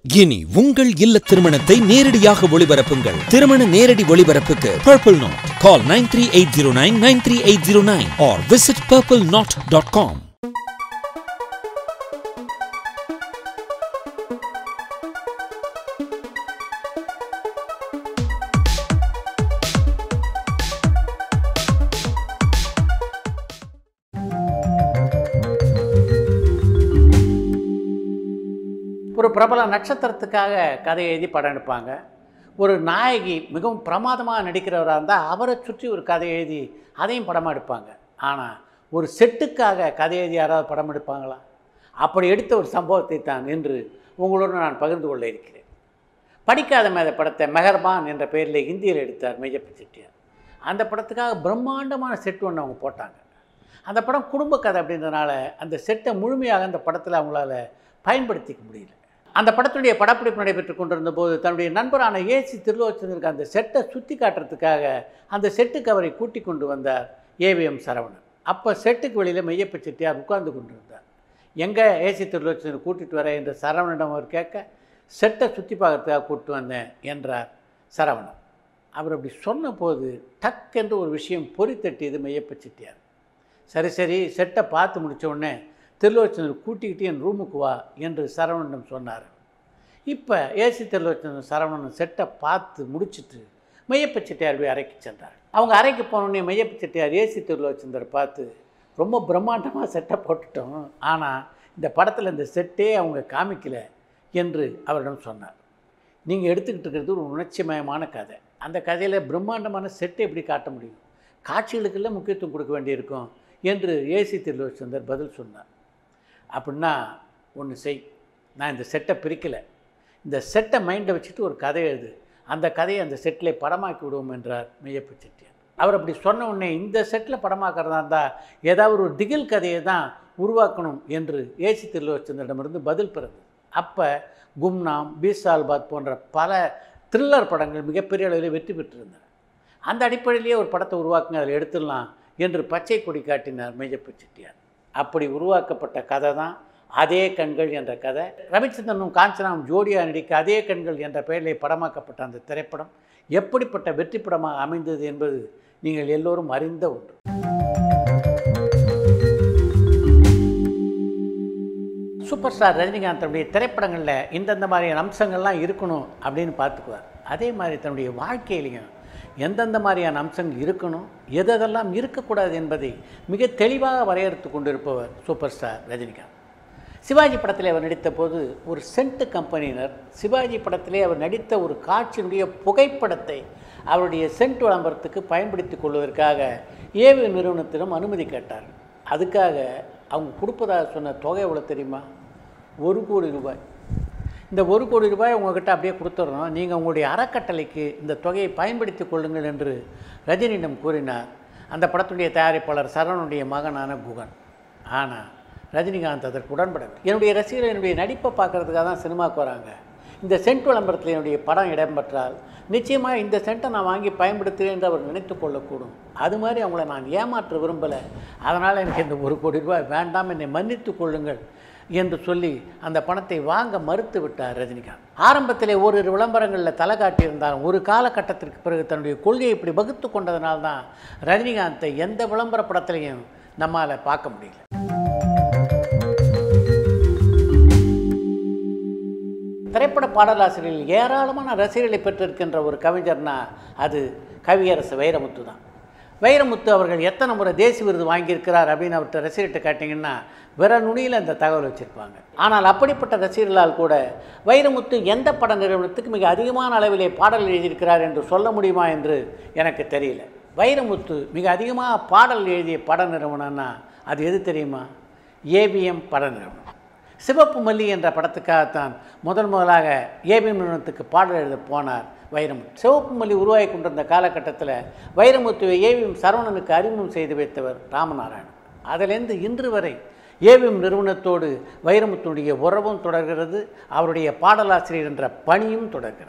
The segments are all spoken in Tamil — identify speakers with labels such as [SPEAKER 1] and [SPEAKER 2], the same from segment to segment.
[SPEAKER 1] இனி உங்கள் இல்ல திருமணத்தை நேரடியாக ஒளிபரப்புங்கள் திருமண நேரடி ஒளிபரப்புக்கு purple knot call nine three eight zero nine nine three eight zero nine or visit purple knot dot com
[SPEAKER 2] ஒரு பிரபல நட்சத்திரத்துக்காக கதை எழுதி படம் எடுப்பாங்க ஒரு நாயகி மிகவும் பிரமாதமாக நடிக்கிறவராக இருந்தால் அவரை சுற்றி ஒரு கதை எழுதி அதையும் படமாக எடுப்பாங்க ஆனால் ஒரு செட்டுக்காக கதை எழுதி யாராவது படம் எடுப்பாங்களா அப்படி எடுத்த ஒரு சம்பவத்தை தான் இன்று உங்களோடு நான் பகிர்ந்து கொள்ள இருக்கிறேன் படிக்காத மேத படத்தை மெஹர்பான் என்ற பெயரில் ஹிந்தியில் எடுத்தார் மெய்யப்ப செட்டியார் அந்த படத்துக்காக பிரம்மாண்டமான செட் ஒன்று அவங்க போட்டாங்க அந்த படம் குடும்ப கதை அப்படின்றதுனால அந்த செட்டை முழுமையாக அந்த படத்தில் அவங்களால பயன்படுத்திக்க முடியல அந்த படத்துடைய படப்பிடிப்பு நடைபெற்று கொண்டிருந்த போது தன்னுடைய நண்பரான ஏசி திருலோச்சனருக்கு அந்த செட்டை சுற்றி காட்டுறதுக்காக அந்த செட்டுக்கு அவரை கூட்டி கொண்டு வந்தார் ஏவிஎம் சரவணன் அப்போ செட்டுக்கு வெளியில் மெய்யப்ப செட்டியார் உட்கார்ந்து கொண்டிருந்தார் எங்கே ஏசி திருலோச்சனர் கூட்டிகிட்டு வர என்று சரவணனிடம் அவர் கேட்க செட்டை சுற்றி பார்க்கறதுக்காக கூப்பிட்டு வந்தேன் என்றார் சரவணன் அவர் அப்படி சொன்னபோது டக் என்று ஒரு விஷயம் பொறித்தட்டியது மெய்யப்ப செட்டியார் சரி சரி செட்டை பார்த்து முடிச்ச உடனே திருலோச்சனர் கூட்டிக்கிட்டு என் ரூமுக்கு வா என்று சரவணனிடம் சொன்னார் இப்போ ஏசி திருலோச்சனர் சரவணன் செட்டை பார்த்து முடிச்சிட்டு மையப்ப செட்டியார் போய் அறைக்கு சென்றார் அவங்க அறைக்கு போனோடனே மையப்ப செட்டியார் ஏசி திருலோச்சந்தர் பார்த்து ரொம்ப பிரம்மாண்டமாக செட்டை போட்டுட்டோம் ஆனால் இந்த படத்தில் இந்த செட்டே அவங்க காமிக்கல என்று அவரிடம் சொன்னார் நீங்கள் எடுத்துக்கிட்டு இருக்கிறது ஒரு உணர்ச்சிமயமான கதை அந்த கதையில் பிரம்மாண்டமான செட்டை எப்படி காட்ட முடியும் காட்சிகளுக்கெல்லாம் முக்கியத்துவம் கொடுக்க வேண்டியிருக்கும் என்று ஏசி திருலோச்சந்தர் பதில் சொன்னார் அப்படின்னா ஒன்று செய் நான் இந்த செட்டை பிரிக்கலை இந்த செட்டை மைண்டை வச்சுட்டு ஒரு கதை எழுது அந்த கதையை அந்த செட்டில் படமாக்கி விடுவோம் என்றார் மெய்யப்ப செட்டியார் அவர் அப்படி சொன்ன உடனே இந்த செட்டில் படமாக்கிறதா இருந்தால் ஏதாவது ஒரு திகில் கதையை தான் உருவாக்கணும் என்று ஏசி திருலோச்சந்தரிடமிருந்து பதில் பெறுது அப்போ கும்னாம் பீசால்பாத் போன்ற பல த்ரில்லர் படங்கள் மிகப்பெரிய அளவில் வெற்றி பெற்றிருந்தன அந்த அடிப்படையிலேயே ஒரு படத்தை உருவாக்குங்க அதில் எடுத்துடலாம் என்று பச்சை கொடி காட்டினார் மெய்யப்ப செட்டியார் அப்படி உருவாக்கப்பட்ட கதை தான் அதே கண்கள் என்ற கதை ரவிச்சந்திரனும் காஞ்சனாவும் ஜோடியா நடிக்க அதே கண்கள் என்ற பெயரில் படமாக்கப்பட்ட அந்த திரைப்படம் எப்படிப்பட்ட வெற்றி படமாக அமைந்தது என்பது நீங்கள் எல்லோரும் அறிந்த ஒன்று சூப்பர் ஸ்டார் ரஜினிகாந்த் தன்னுடைய திரைப்படங்களில் இந்தந்த மாதிரியான அம்சங்கள்லாம் இருக்கணும் அப்படின்னு பார்த்துக்குவார் அதே மாதிரி தன்னுடைய வாழ்க்கையிலையும் எந்தெந்த மாதிரியான அம்சங்கள் இருக்கணும் எதெல்லாம் இருக்கக்கூடாது என்பதை மிக தெளிவாக வரையறுத்து கொண்டிருப்பவர் சூப்பர் ஸ்டார் ரஜினிகாந்த் சிவாஜி படத்தில் அவர் நடித்த போது ஒரு சென்ட் கம்பெனியினர் சிவாஜி படத்திலே அவர் நடித்த ஒரு காட்சியினுடைய புகைப்படத்தை அவருடைய சென்ட் விளம்பரத்துக்கு பயன்படுத்தி கொள்வதற்காக ஏவி நிறுவனத்திடம் அனுமதி கேட்டார் அதுக்காக அவங்க கொடுப்பதாக சொன்ன தொகை எவ்வளோ தெரியுமா ஒரு கோடி ரூபாய் இந்த ஒரு கோடி ரூபாய் உங்கள்கிட்ட அப்படியே கொடுத்துட்றோம் நீங்கள் உங்களுடைய அறக்கட்டளைக்கு இந்த தொகையை பயன்படுத்தி கொள்ளுங்கள் என்று ரஜினியிடம் கூறினார் அந்த படத்துடைய தயாரிப்பாளர் சரவணுடைய மகனான குகன் ஆனால் ரஜினிகாந்த் அதற்கு உடன்படவில்லை என்னுடைய ரசிகர்கள் என்னுடைய நடிப்பை பார்க்கறதுக்காக தான் சினிமாவுக்கு வராங்க இந்த சென்ட் விளம்பரத்தில் என்னுடைய படம் இடம்பெற்றால் நிச்சயமாக இந்த சென்ட்டை நான் வாங்கி பயன்படுத்துகிறேன் என்று அவர் நினைத்து கொள்ளக்கூடும் அது மாதிரி அவங்கள நான் ஏமாற்ற விரும்பலை அதனால் எனக்கு இந்த ஒரு கோடி ரூபாய் வேண்டாம் என்னை மன்னித்து கொள்ளுங்கள் என்று சொல்லி அந்த பணத்தை வாங்க மறுத்து விட்டார் ரஜினிகாந்த் ஆரம்பத்திலே ஓரிரு விளம்பரங்களில் தலை காட்டியிருந்தாலும் ஒரு காலகட்டத்திற்கு பிறகு தன்னுடைய கொள்கையை இப்படி வகுத்து கொண்டதனால தான் ரஜினிகாந்தை எந்த விளம்பர படத்திலையும் நம்மால் பார்க்க முடியல திரைப்பட பாடலாசிரியர்கள் ஏராளமான ரசிகர்களை பெற்றிருக்கின்ற ஒரு கவிஞர்னா அது கவியரசு வைரமுத்து தான் வைரமுத்து அவர்கள் எத்தனை முறை தேசிய விருது வாங்கியிருக்கிறார் அப்படின்னு அவர்கிட்ட ரசிகர்கிட்ட கேட்டிங்கன்னா விர நுனியில் அந்த தகவல் வச்சுருப்பாங்க ஆனால் அப்படிப்பட்ட ரசிகர்களால் கூட வைரமுத்து எந்த பட நிறுவனத்துக்கு மிக அதிகமான அளவிலே பாடல் எழுதியிருக்கிறார் என்று சொல்ல முடியுமா என்று எனக்கு தெரியல வைரமுத்து மிக அதிகமாக பாடல் எழுதிய பட நிறுவனம்னா அது எது தெரியுமா ஏவிஎம் பட நிறுவனம் சிவப்பு மல்லி என்ற படத்துக்காகத்தான் முதல் முதலாக ஏபிஎம் நிறுவனத்துக்கு பாடல் எழுத போனார் வைரமுத்து சிவப்பு மல்லி உருவாகி கொண்டிருந்த காலகட்டத்தில் வைரமுத்துவை ஏவிஎம் சரவணனுக்கு அறிமுகம் செய்து வைத்தவர் ராமநாராயணன் அதிலிருந்து இன்று வரை ஏவிஎம் நிறுவனத்தோடு வைரமுத்துடைய உறவும் தொடர்கிறது அவருடைய பாடலாசிரியர் என்ற பணியும் தொடர்கிறது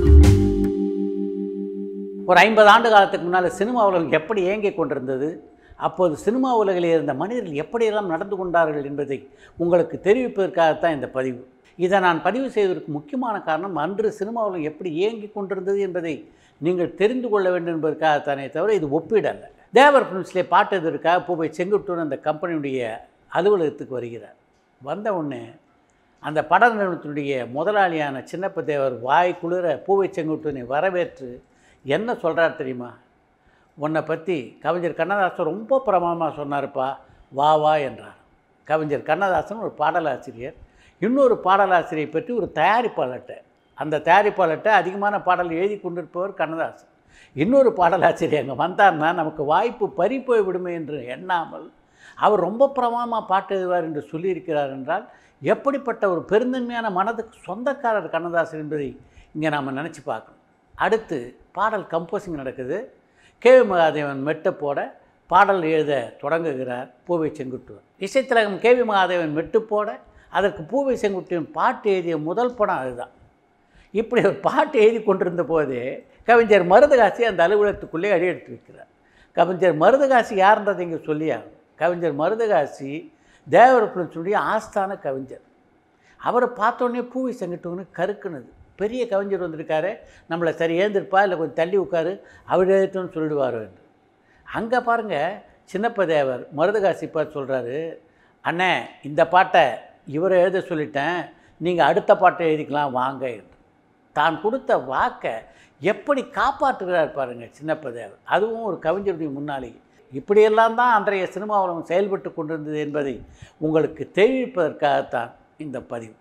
[SPEAKER 2] ஒரு ஐம்பது ஆண்டு காலத்துக்கு முன்னால் சினிமா உலகம் எப்படி இயங்கிக் கொண்டிருந்தது அப்போது சினிமா உலகில் இருந்த மனிதர்கள் எப்படியெல்லாம் நடந்து கொண்டார்கள் என்பதை உங்களுக்கு தெரிவிப்பதற்காகத்தான் இந்த பதிவு இதை நான் பதிவு செய்வதற்கு முக்கியமான காரணம் அன்று சினிமா உலகம் எப்படி இயங்கி கொண்டிருந்தது என்பதை நீங்கள் தெரிந்து கொள்ள வேண்டும் என்பதற்காகத்தானே தவிர இது ஒப்பீடல்ல தேவர் ஃபிலிம்ஸ்லே பாட்டு எதற்காக பூவை செங்குட்டூர் அந்த கம்பெனியுடைய அலுவலகத்துக்கு வருகிறார் வந்த உடனே அந்த பட நிறுவனத்தினுடைய முதலாளியான சின்னப்ப தேவர் வாய் குளிர பூவை செங்குட்டூனை வரவேற்று என்ன சொல்கிறார் தெரியுமா உன்னை பற்றி கவிஞர் கண்ணதாசன் ரொம்ப பிரமாதமாக சொன்னார்ப்பா வா வா என்றார் கவிஞர் கண்ணதாசன் ஒரு பாடலாசிரியர் இன்னொரு பாடலாசிரியை பற்றி ஒரு தயாரிப்பாளர்கிட்ட அந்த தயாரிப்பாளர்கிட்ட அதிகமான பாடல் எழுதி கொண்டிருப்பவர் கண்ணதாசன் இன்னொரு பாடலாசிரியர் அங்கே வந்தார்னா நமக்கு வாய்ப்பு பறி போய் விடுமே என்று எண்ணாமல் அவர் ரொம்ப பிரமாதமாக பாட்டு எழுதுவார் என்று சொல்லியிருக்கிறார் என்றால் எப்படிப்பட்ட ஒரு பெருந்தன்மையான மனதுக்கு சொந்தக்காரர் கண்ணதாசன் என்பதை இங்கே நாம் நினச்சி பார்க்கணும் அடுத்து பாடல் கம்போசிங் நடக்குது கே வி மகாதேவன் மெட்டை போட பாடல் எழுத தொடங்குகிறார் பூவை செங்குட்டுவன் இசைத்திலகம் கே வி மகாதேவன் மெட்டு போட அதற்கு பூவை செங்குட்டுவன் பாட்டு எழுதிய முதல் படம் அதுதான் இப்படி ஒரு பாட்டு எழுதி கொண்டிருந்த போதே கவிஞர் மருதகாசி அந்த அலுவலகத்துக்குள்ளே அடி எடுத்து வைக்கிறார் கவிஞர் மருதகாசி யாருன்றதை இங்கே சொல்லியாகும் கவிஞர் மருதகாசி தேவர் பிலிம்ஸுடைய ஆஸ்தான கவிஞர் அவரை பார்த்தோன்னே பூவை செங்குட்டுவனு கருக்குனது பெரிய கவிஞர் வந்திருக்காரு நம்மளை சரி ஏந்திருப்பா இல்லை கொஞ்சம் தள்ளி உட்காரு அவர் எழுத்துன்னு சொல்லிடுவார் என்று அங்கே பாருங்கள் சின்னப்ப தேவர் மருதகாசி பார்த்து சொல்கிறாரு அண்ணே இந்த பாட்டை இவரை எழுத சொல்லிட்டேன் நீங்கள் அடுத்த பாட்டை எழுதிக்கலாம் வாங்க என்று தான் கொடுத்த வாக்கை எப்படி காப்பாற்றுகிறார் பாருங்கள் சின்னப்ப தேவர் அதுவும் ஒரு கவிஞருடைய முன்னாலே இப்படியெல்லாம் தான் அன்றைய சினிமா உலகம் செயல்பட்டு கொண்டிருந்தது என்பதை உங்களுக்கு தெரிவிப்பதற்காகத்தான் இந்த பதிவு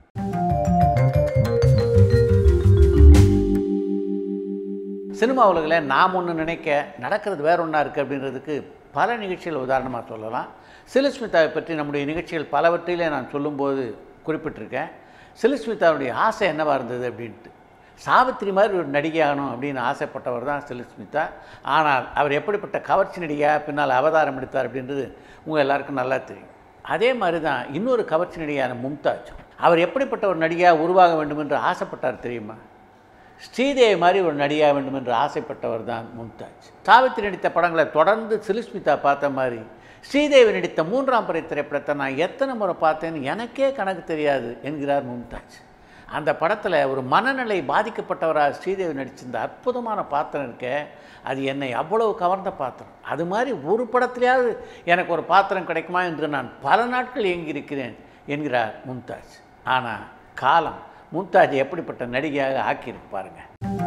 [SPEAKER 2] சினிமா உலகில் நாம் ஒன்று நினைக்க நடக்கிறது வேற ஒன்றா இருக்குது அப்படின்றதுக்கு பல நிகழ்ச்சிகள் உதாரணமாக சொல்லலாம் சிலுஸ்மிதாவை பற்றி நம்முடைய நிகழ்ச்சிகள் பலவற்றிலே நான் சொல்லும்போது குறிப்பிட்டிருக்கேன் சிலுஸ்மிதாவுடைய ஆசை என்னவாக இருந்தது அப்படின்ட்டு சாவித்திரி மாதிரி ஒரு நடிகையாகணும் அப்படின்னு ஆசைப்பட்டவர் தான் சிலுஸ்மிதா ஆனால் அவர் எப்படிப்பட்ட கவர்ச்சி நடிகையாக பின்னால் அவதாரம் எடுத்தார் அப்படின்றது உங்கள் எல்லாருக்கும் நல்லா தெரியும் அதே மாதிரி தான் இன்னொரு கவர்ச்சி நடிகையான மும்தாஜ் அவர் எப்படிப்பட்ட ஒரு நடிகையாக உருவாக வேண்டும் என்று ஆசைப்பட்டார் தெரியுமா ஸ்ரீதேவி மாதிரி ஒரு நடிகையாக வேண்டும் என்று ஆசைப்பட்டவர் தான் மும்தாஜ் சாவித்திரி நடித்த படங்களை தொடர்ந்து சிலுஸ்மிதா பார்த்த மாதிரி ஸ்ரீதேவி நடித்த மூன்றாம் படை திரைப்படத்தை நான் எத்தனை முறை பார்த்தேன்னு எனக்கே கணக்கு தெரியாது என்கிறார் மும்தாஜ் அந்த படத்தில் ஒரு மனநிலை பாதிக்கப்பட்டவராக ஸ்ரீதேவி நடிச்சிருந்த அற்புதமான பாத்திரம் இருக்க அது என்னை அவ்வளவு கவர்ந்த பாத்திரம் அது மாதிரி ஒரு படத்துலையாவது எனக்கு ஒரு பாத்திரம் கிடைக்குமா என்று நான் பல நாட்கள் இயங்கியிருக்கிறேன் என்கிறார் மும்தாஜ் ஆனால் காலம் மும்தாஜ் எப்படிப்பட்ட நடிகையாக ஆக்கியிருக்கு பாருங்க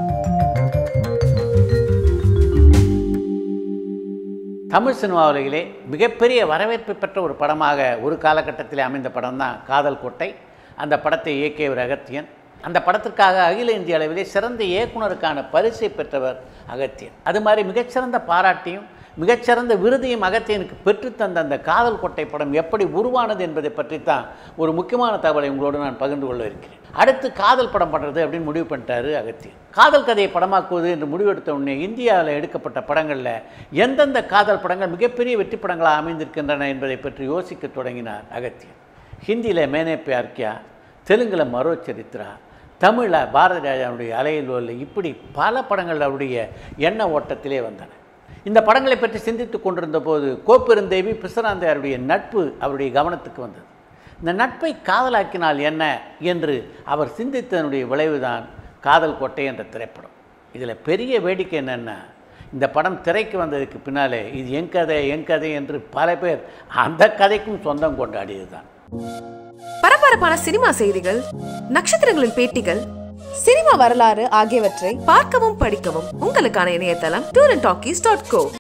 [SPEAKER 2] தமிழ் சினிமா உலகிலே மிகப்பெரிய வரவேற்பு பெற்ற ஒரு படமாக ஒரு காலகட்டத்தில் அமைந்த படம் தான் காதல் கோட்டை அந்த படத்தை இயக்கியவர் அகத்தியன் அந்த படத்திற்காக அகில இந்திய அளவிலே சிறந்த இயக்குனருக்கான பரிசை பெற்றவர் அகத்தியன் அது மாதிரி மிகச்சிறந்த பாராட்டியும் மிகச்சிறந்த விருதையும் அகத்தியனுக்கு பெற்றுத்தந்த அந்த காதல் கோட்டை படம் எப்படி உருவானது என்பதை பற்றி தான் ஒரு முக்கியமான தகவலை உங்களோடு நான் பகிர்ந்து கொள்ள இருக்கிறேன் அடுத்து காதல் படம் பண்ணுறது அப்படின்னு முடிவு பண்ணிட்டாரு அகத்தியன் காதல் கதையை படமாக்குவது என்று முடிவெடுத்த உடனே இந்தியாவில் எடுக்கப்பட்ட படங்களில் எந்தெந்த காதல் படங்கள் மிகப்பெரிய வெற்றி படங்களாக அமைந்திருக்கின்றன என்பதை பற்றி யோசிக்க தொடங்கினார் அகத்தியன் ஹிந்தியில் மேனே பியார் கியா தெலுங்கில் மரோ சரித்ரா தமிழில் பாரதி ராஜாவுடைய அலையில் உள்ள இப்படி பல படங்கள் அவருடைய எண்ண ஓட்டத்திலே வந்தன இந்த படங்களை பற்றி சிந்தித்து கொண்டிருந்த போது கோப்பெருந்தேவி பிசராந்தையாருடைய நட்பு அவருடைய கவனத்துக்கு வந்தது இந்த நட்பை காதலாக்கினால் என்ன என்று அவர் சிந்தித்ததனுடைய விளைவுதான் காதல் கோட்டை என்ற திரைப்படம் இதில் பெரிய வேடிக்கை என்னென்னா இந்த படம் திரைக்கு வந்ததுக்கு பின்னாலே இது என் கதை என் கதை என்று பல பேர் அந்த கதைக்கும் சொந்தம் கொண்டாடியது தான்
[SPEAKER 3] பரபரப்பான சினிமா செய்திகள் நட்சத்திரங்களின் பேட்டிகள்
[SPEAKER 4] சினிமா வரலாறு ஆகியவற்றை
[SPEAKER 3] பார்க்கவும் படிக்கவும் உங்களுக்கான இணையதளம் tour and talkies dot go